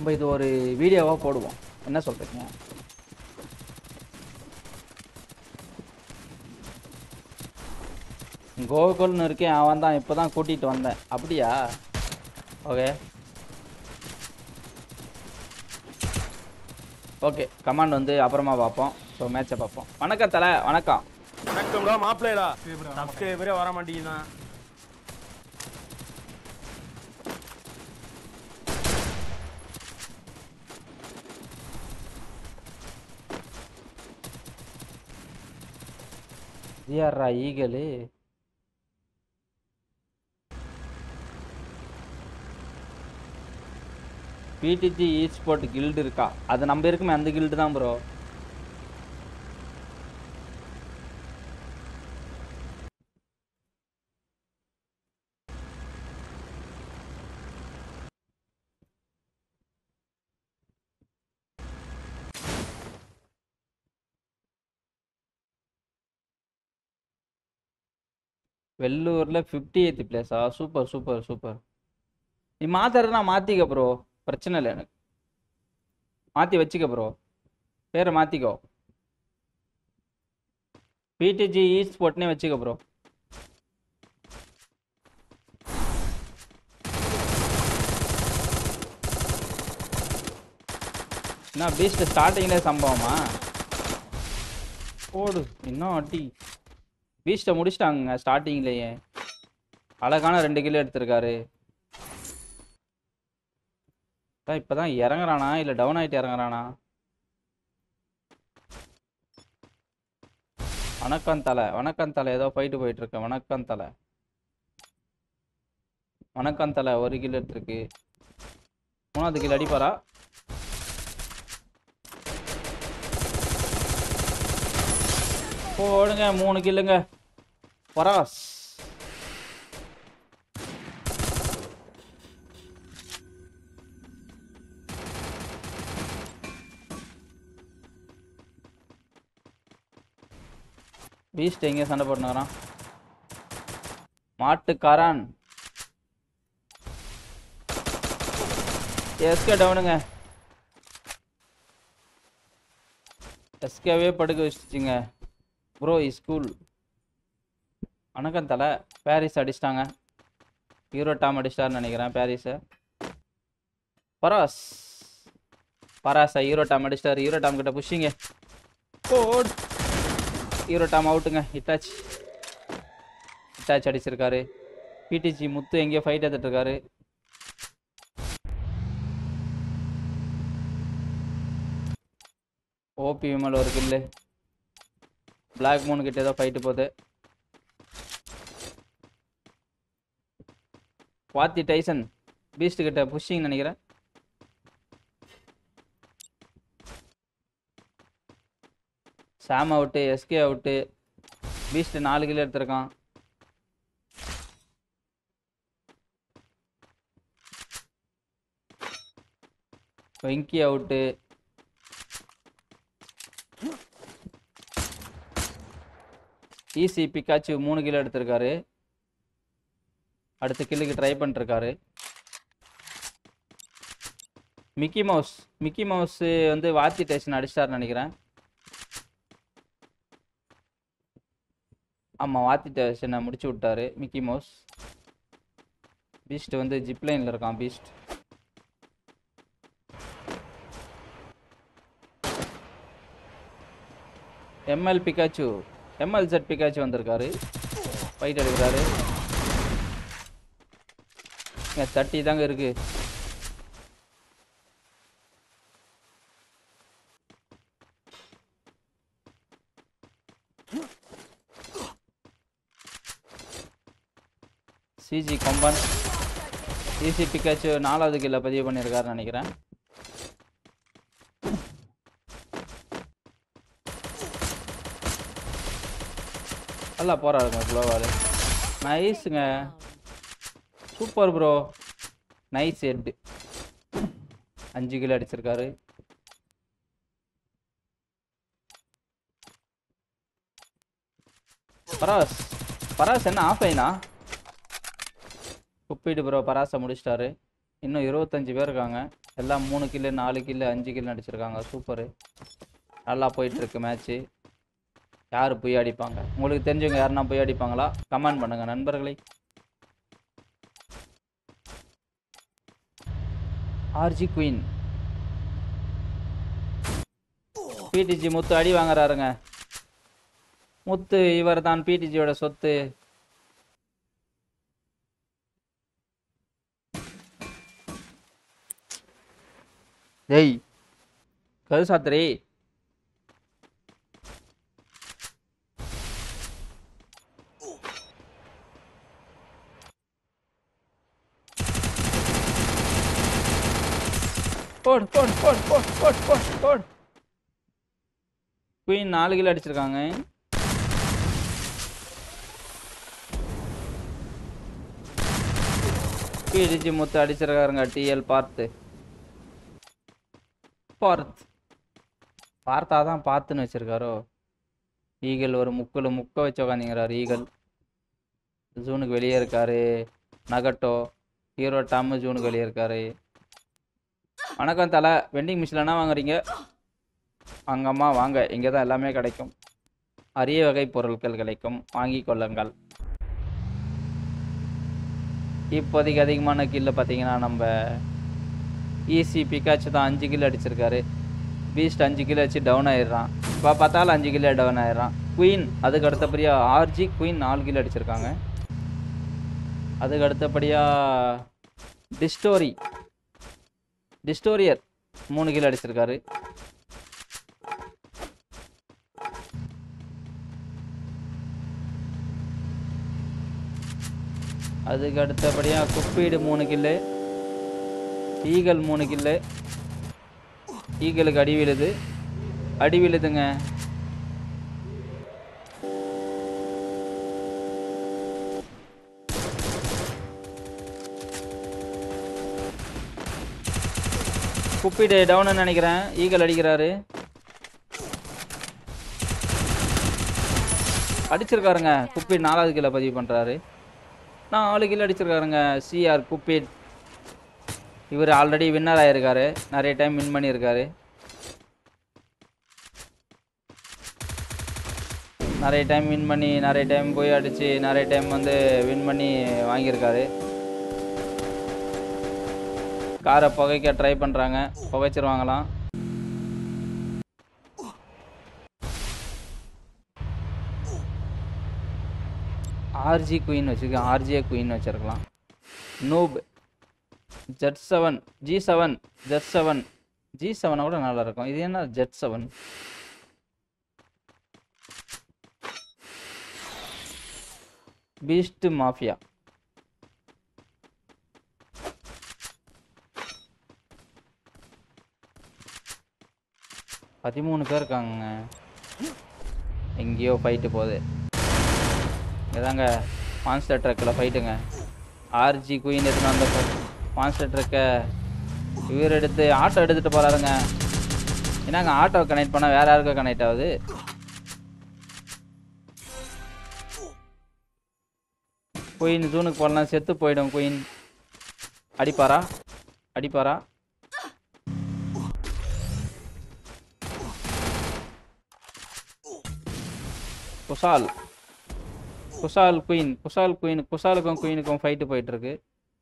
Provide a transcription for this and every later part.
நம்ம இது ஒரு வீடியோவா போடுவோம் என்ன சொல்றீங்க கோகுல்னு இருக்கேன் அவன் தான் இப்போ தான் கூட்டிகிட்டு வந்தேன் அப்படியா ஓகே ஓகே கமாண்ட் வந்து அப்புறமா பார்ப்போம் ஸோ மேட்சை பார்ப்போம் வணக்கம் தலை வணக்கம் வணக்கம்டா மாப்பிள்ளைடா சப்ஸ்கிரைபரே வர மாட்டேங்குதான் ஜிஆர்ரா ஈகலு பிடிஜி இ ஸ்போர்ட் கில்டு இருக்கா அது நம்ம இருக்குமே அந்த கில்டு தான் ப்ரோ வெள்ளூர்ல ஃபிஃப்டி எய்த் பிளேஸா சூப்பர் சூப்பர் சூப்பர் நீ மாத்துறதுனா மாத்திக்க ப்ரோ பிரச்சனை இல்லை எனக்கு மாத்தி வச்சுக்க ப்ரோ பேரை மாத்திக்கோ பிடிஜி இ ஸ்போர்ட்னே வச்சுக்க ப்ரோ என்ன பீஸ்ட் ஸ்டார்டிங்லேயே சம்பவமா போடு இன்னும் அடி பீஸ்ட்டை முடிச்சிட்டாங்க ஸ்டார்டிங்லேயே அழகான ரெண்டு கிலோ எடுத்திருக்காரு அதான் இப்பதான் இறங்குறானா இல்லை டவுன் ஆகிட்டு இறங்குறானா வணக்கம் தலை வணக்கம் தலை ஏதோ ஃபைட்டு போயிட்டு இருக்கு வணக்கம் தலை வணக்கம் தலை ஒரு கிலோ எடுத்திருக்கு மூணாவது கிலோ அடிப்பாரா போடுங்க மூணு கில்லுங்க பராஸ் பீஸ்ட் எங்கே சண்டை போட்டுனுறான் மாட்டுக்காரன் எஸ்கே டவுனுங்க எஸ்கேவே படுக்க வச்சுச்சிங்க ப்ரோ இஸ் கூல் வணக்கம் தலை பாரிஸ் அடிச்சிட்டாங்க ஹீரோ டாம் அடிச்சிட்டாருன்னு நினைக்கிறேன் பாரிஸை பராஸ் பராஸா ஹீரோ டாம் அடிச்சிட்டாரு ஹீரோ டாம் கிட்ட புஷிங்க போட் ஹீரோ டாம் அவுட்டுங்க இட்டாச் இட்டாச் அடிச்சிருக்காரு பிடிஜி முத்து எங்கேயோ ஃபைட் எடுத்துட்டு இருக்காரு ஓபி விமல் ஒரு கில்லு பிளாக் மூன் கிட்ட ஏதோ ஃபைட்டு போகுது வாத்தி டைசன் பீஸ்ட் கிட்ட புஷிங் நினைக்கிறேன் Sam out SK out Beast நாலு கிலோ எடுத்திருக்கான் வெங்கி அவுட்டு ஈசி பிக்காச்சு மூணு கிலோ எடுத்திருக்காரு அடுத்த கில்லுக்கு ட்ரை பண்ணிருக்காரு மிக்கி மவுஸ் மிக்கி மவுஸ் வந்து வாத்தி டேஷன் அடிச்சிட்டாருன்னு நினைக்கிறேன் ஆமாம் வாத்தி டேஷனை முடிச்சு விட்டாரு மிக்கி மவுஸ் பீஸ்ட் வந்து ஜிப்லைனில் இருக்கான் Beast ML Pikachu ML set Pikachu வந்திருக்காரு ஃபைட் எடுக்கிறாரு இங்க தட்டி தாங்க இருக்கு சிஜி கொம்பன் சிசி பிக்காச்சு நாலாவது கில்ல பதிவு பண்ணியிருக்காருன்னு நினைக்கிறேன் நல்லா போறாருங்க குளோவால் நைஸுங்க சூப்பர் ப்ரோ நைஸ் ஹெட் அஞ்சு கிலோ அடிச்சிருக்காரு பராஸ் பராஸ் என்ன ஆஃப்லைனா குப்பிட்டு ப்ரோ பராஸை முடிச்சிட்டாரு இன்னும் இருபத்தஞ்சு பேர் இருக்காங்க எல்லாம் மூணு கில்லு நாலு கில்லு அஞ்சு கில்லு அடிச்சிருக்காங்க சூப்பரு நல்லா போயிட்டு இருக்கு மேட்ச்சு யார் போய் அடிப்பாங்க உங்களுக்கு தெரிஞ்சவங்க யாருன்னா போய் அடிப்பாங்களா கமெண்ட் பண்ணுங்க நண்பர்களே ஆர்ஜி குயின் பிடிஜி முத்து அடி வாங்குறாருங்க முத்து இவர் தான் பிடிஜியோட சொத்து ஜெய் கருசாத்திரி போடு போடு போடு போடு போடு போடு போடு குயின் நாலு கிலோ அடிச்சிருக்காங்க பிடிஜி முத்து அடிச்சிருக்காருங்க டிஎல் பார்த்து பார்த் பார்த்தா தான் பார்த்துன்னு வச்சிருக்காரோ ஈகல் ஒரு முக்கில் முக்க வச்சு உக்காந்துங்கிறாரு ஈகல் ஜூனுக்கு வெளியே இருக்காரு நகட்டோ ஹீரோ டாமு ஜூனுக்கு வெளியே இருக்காரு வணக்கம் தலை வெண்டிங் மிஷினில் என்ன வாங்குறீங்க வாங்கம்மா வாங்க இங்கே தான் எல்லாமே கிடைக்கும் அரிய வகை பொருட்கள் கிடைக்கும் வாங்கி கொள்ளுங்கள் இப்போதைக்கு அதிகமான கில்லு பார்த்தீங்கன்னா நம்ம ஈசி பிக்காச்சு தான் அஞ்சு கிலோ அடிச்சிருக்காரு பீஸ்ட் அஞ்சு கிலோ வச்சு டவுன் ஆயிடுறான் இப்போ பார்த்தாலும் அஞ்சு கிலோ டவுன் ஆயிடுறான் குயின் அதுக்கு அடுத்தபடியாக ஆர்ஜி குயின் நாலு கிலோ அடிச்சிருக்காங்க அதுக்கு அடுத்தபடியாக டிஸ்டோரி டிஸ்டோரியர் மூணு கிலோ அடிச்சிருக்காரு அதுக்கு அடுத்தபடியாக குப்பீடு மூணு கில்லு ஈகல் மூணு கில்லு ஈகலுக்கு அடி விழுது அடி விழுதுங்க குப்பிடு டவுன்னு நினைக்கிறேன் ஈகல் அடிக்கிறாரு அடிச்சிருக்காருங்க குப்பிட் நாலாவது கிலோ பதிவு பண்ணுறாரு நாலு கிலோ அடிச்சிருக்காருங்க சிஆர் குப்பிட் இவர் ஆல்ரெடி வின்னர் ஆயிருக்காரு நிறைய டைம் வின் பண்ணியிருக்காரு நிறைய டைம் வின் பண்ணி நிறைய டைம் போய் அடித்து நிறைய டைம் வந்து வின் பண்ணி வாங்கியிருக்காரு காரை புகைக்க ட்ரை பண்ணுறாங்க புகைச்சிருவாங்களாம் ஆர்ஜி குயின் வச்சுருக்கேன் ஆர்ஜிஏ குயின் வச்சுருக்கலாம் noob jet seven G seven jet seven G செவனை கூட நல்லா இருக்கும் இது என்ன ஜெட் செவன் பீஸ்ட் மாஃபியா பதிமூணு பேர் இருக்காங்க எங்கேயோ ஃபைட்டு போகுது இதாங்க மான்ஸ்டர் ட்ரக்கில் ஃபைட்டுங்க ஆர்ஜி குயின் எடுத்துன்னு வந்த மான்ஸ்டர் ட்ரக்கை இவர் எடுத்து ஆட்டோ எடுத்துகிட்டு போகிறாருங்க என்னங்க ஆட்டோ கனெக்ட் பண்ணால் வேற யாருக்கும் கனெக்ட் ஆகுது குயின் ஜூனுக்கு போடலாம் செத்து போயிடும் குயின் அடிப்பாரா அடிப்பாரா குசால் குசால் குயின் குசால் குயின் குசாலுக்கும் குயினுக்கும் ஃபைட்டு போயிட்டு இருக்கு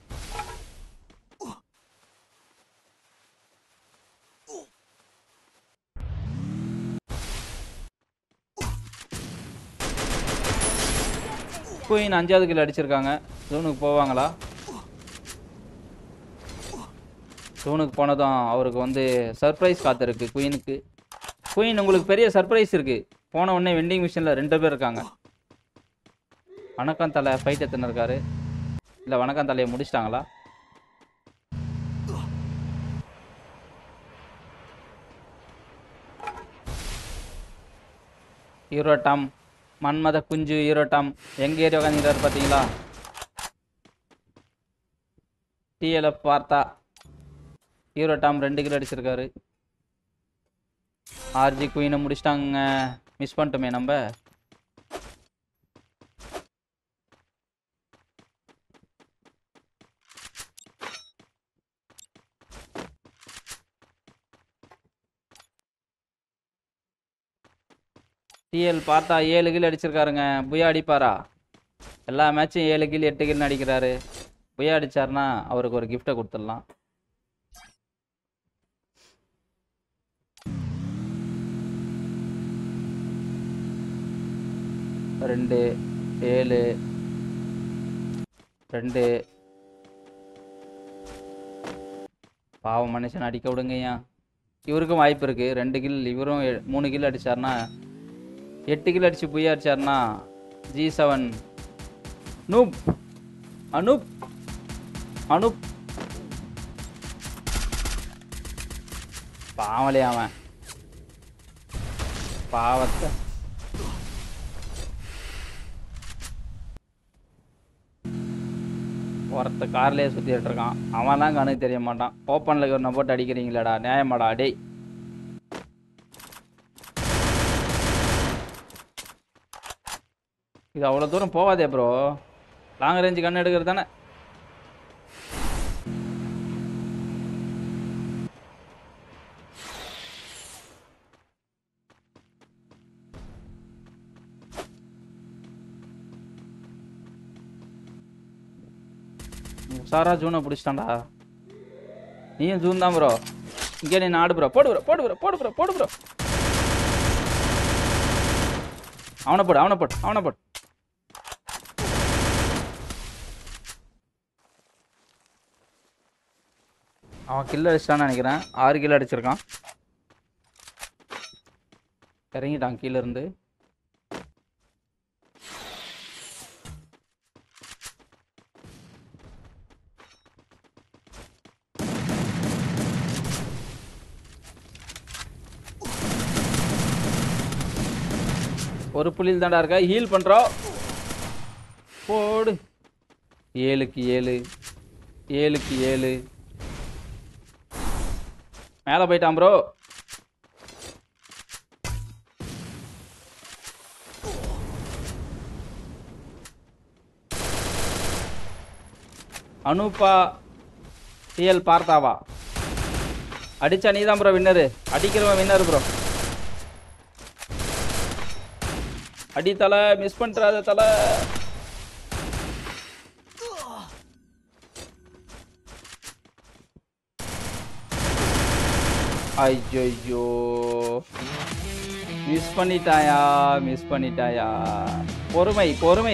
குயின் அஞ்சாவது கிலோ அடிச்சிருக்காங்க ஜூனுக்கு போவாங்களா ஜூனுக்கு போனதும் அவருக்கு வந்து சர்ப்ரைஸ் காத்திருக்கு குயினுக்கு குயின் உங்களுக்கு பெரிய சர்ப்ரைஸ் இருக்கு போன உடனே வெண்டிங் மிஷினில் ரெண்டு பேர் இருக்காங்க வணக்கம் தலை ஃபைட் எத்தனை இருக்காரு இல்லை வணக்கம் தலையை முடிச்சிட்டாங்களா ஹீரோ டாம் மன்மத குஞ்சு ஹீரோ டாம் எங்க ஏரியா உட்காந்துக்கிறாரு பார்த்தீங்களா டிஎல்எஃப் பார்த்தா ஹீரோ டாம் ரெண்டு கிலோ அடிச்சிருக்காரு ஆர்ஜி குயினை முடிச்சிட்டாங்க மிஸ் பண்ணிட்டோமே நம்ம டிஎல் பார்த்தா ஏழு கில் அடிச்சிருக்காருங்க புயா அடிப்பாரா எல்லா மேட்சும் ஏழு கில் எட்டு கில் அடிக்கிறாரு புயா அடிச்சாருன்னா அவருக்கு ஒரு கிஃப்ட்டை கொடுத்துடலாம் ரெண்டு ஏழு ரெண்டு பாவம் மனுஷன் அடிக்க விடுங்கய்யா இவருக்கும் வாய்ப்பு இருக்கு ரெண்டு கில் இவரும் எ- மூணு கில் அடிச்சாருன்னா எட்டு கில் அடிச்சு புய்யா அடிச்சாருன்னா G seven noob Anoop Anoop பாவலே அவன் பாவத்தை ஒருத்த கார்லயே சுத்திட்டு இருக்கான் அவன் தான் கணக்கு தெரிய மாட்டான் ஓப்பன்ல ஒன்றை போட்டு அடிக்கிறீங்களேடா நியாயமாடா டேய் இது அவ்வளோ தூரம் போகாதே ப்ரோ லாங் ரேஞ்சு கண் எடுக்கிறது தானே உஷாரா ஜூனை பிடிச்சிட்டான்டா நீயும் ஜூன் தான் ப்ரோ இங்கே நீ ஆடு ப்ரோ போடு ப்ரோ போடு ப்ரோ போடு ப்ரோ போடு ப்ரோ அவனை போடு அவனை போடு அவனை போடு அவன் கில் அடிச்சிட்டான்னு நினைக்கிறேன் ஆறு கில் அடிச்சிருக்கான் இறங்கிட்டான் கீழ இருந்து ஒரு புள்ளியில் தாண்டா இருக்கா ஹீல் பண்றோம் போடு ஏழுக்கு ஏழு ஏழுக்கு ஏழு மேலே போயிட்டான் ப்ரோ அனுப்பா டிஎல் பார்த்தாவா அடிச்சா நீ தான் ப்ரோ வின்னரு அடிக்கிறவன் வின்னர் ப்ரோ அடி தலை மிஸ் பண்றாத தலை ஐயோ மிஸ் பண்ணிட்டாயா மிஸ் பண்ணிட்டாயா பொறுமை பொறுமை